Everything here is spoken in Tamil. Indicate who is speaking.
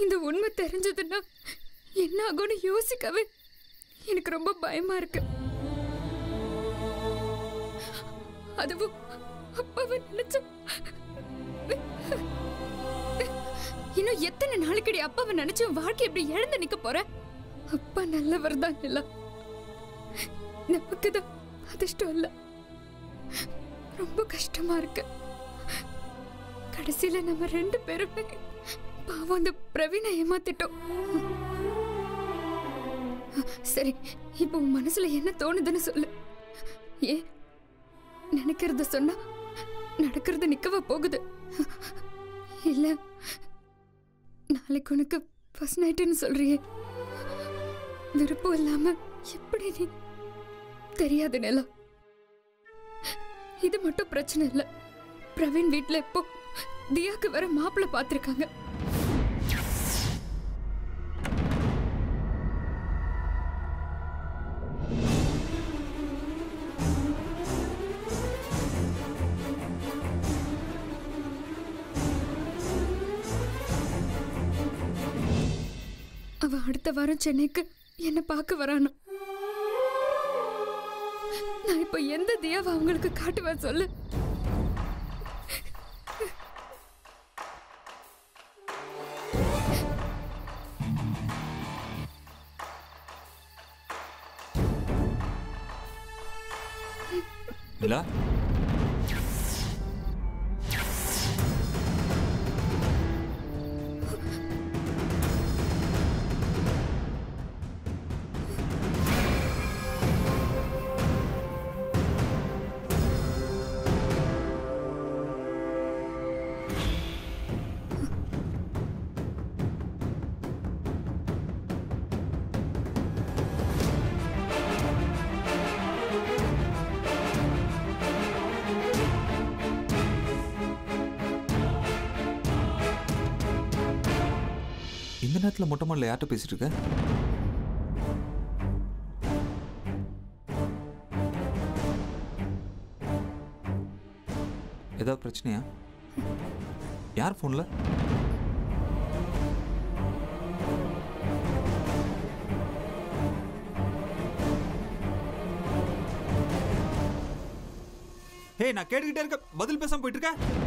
Speaker 1: இந்த உண்மை தெரிஞ்சதுன்னா என்ன ஆகும்னு யோசிக்கவே எனக்கு ரொம்ப பயமா இருக்கு அதுவும் அப்பாவை நினைச்சா இன்னும் எத்தனை நாளைக்கடி அப்பாவை நினைச்சு உன் வாழ்க்கை இப்படி இழந்து நிக்க போற அப்பா நல்லவர் தான் இல்ல நமக்கு தான் அதிர்ஷ்டம் இல்ல ரொம்ப கஷ்டமா இருக்கு கடைசியில நம்ம ரெண்டு பேருமே பாவம் அந்த பிரவீனை ஏமாத்திட்டோம் சரி இப்போ உன் மனசுல என்ன தோணுதுன்னு சொல்லு ஏன் நினைக்கிறத சொன்னா நடக்கிறது நிக்கவா போகுது இல்ல நாளைக்கு உனக்கு ஃபர்ஸ்ட் நைட்டுன்னு சொல்றியே விருப்பம் இல்லாம எப்படி நீ தெரியாது நிலா இது மட்டும் பிரச்சனை இல்ல பிரவீன் வீட்ல இப்போ தியாக்கு வர மாப்பிள்ளை பார்த்திருக்காங்க அவ அடுத்த வாரம் சென்னைக்கு என்ன பார்க்க வரானா நான் இப்ப எந்த தியாவை அவங்களுக்கு காட்டுவேன் சொல்லு
Speaker 2: நிலா இந்த நேரத்தில் மொட்டை மாடல யார்கிட்ட பேசிட்டு இருக்க ஏதாவது பிரச்சனையா யார் ஃபோனில் ஏய் நான் கேட்டுக்கிட்டே இருக்க பதில் பேசாம போயிட்டு இருக்க